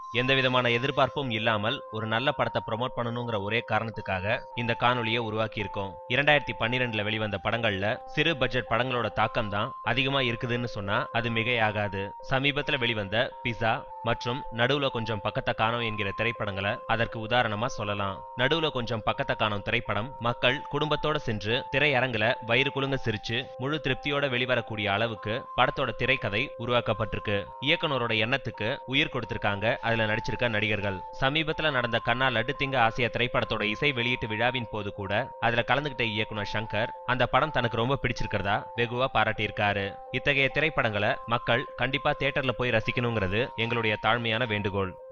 எந்த விதமான எதிர்பார்ப்பும் இல்லாமல் ஒரு நல்ல படத்தை ப்ரோமோட் பண்ணணுங்கிற ஒரே காரணத்துக்காக இந்த காணொலியை உருவாக்கி இருக்கோம் இரண்டாயிரத்தி பன்னிரெண்டுல வெளிவந்த படங்கள்ல சிறு பட்ஜெட் படங்களோட தாக்கம் தான் அதிகமா இருக்குதுன்னு சொன்னா அது மிகையாகாது சமீபத்துல வெளிவந்த பிஸா மற்றும் நடுவுல கொஞ்சம் பக்கத்தை காணோம் என்கிற திரைப்படங்களை அதற்கு உதாரணமா சொல்லலாம் நடுவுல கொஞ்சம் பக்கத்தை காணோம் திரைப்படம் மக்கள் குடும்பத்தோட சென்று திரையரங்குல வயிறு குலுங்க சிரிச்சு முழு திருப்தியோட வெளிவரக்கூடிய அளவுக்கு படத்தோட திரைக்கதை உருவாக்கப்பட்டிருக்கு இயக்குனரோட எண்ணத்துக்கு உயிர் கொடுத்திருக்காங்க அதுல நடிச்சிருக்க நடிகர்கள் சமீபத்துல நடந்த கண்ணா லட்டு திங்க ஆசிய திரைப்படத்தோட இசை வெளியீட்டு விழாவின் போது கூட அதுல கலந்துகிட்ட இயக்குனர் சங்கர் அந்த படம் தனக்கு ரொம்ப பிடிச்சிருக்கிறதா வெகுவா பாராட்டியிருக்காரு இத்தகைய திரைப்படங்களை மக்கள் கண்டிப்பா தியேட்டர்ல போய் ரசிக்கணுங்கிறது எங்களுடைய தாழ்மையான வேண்டுகோள்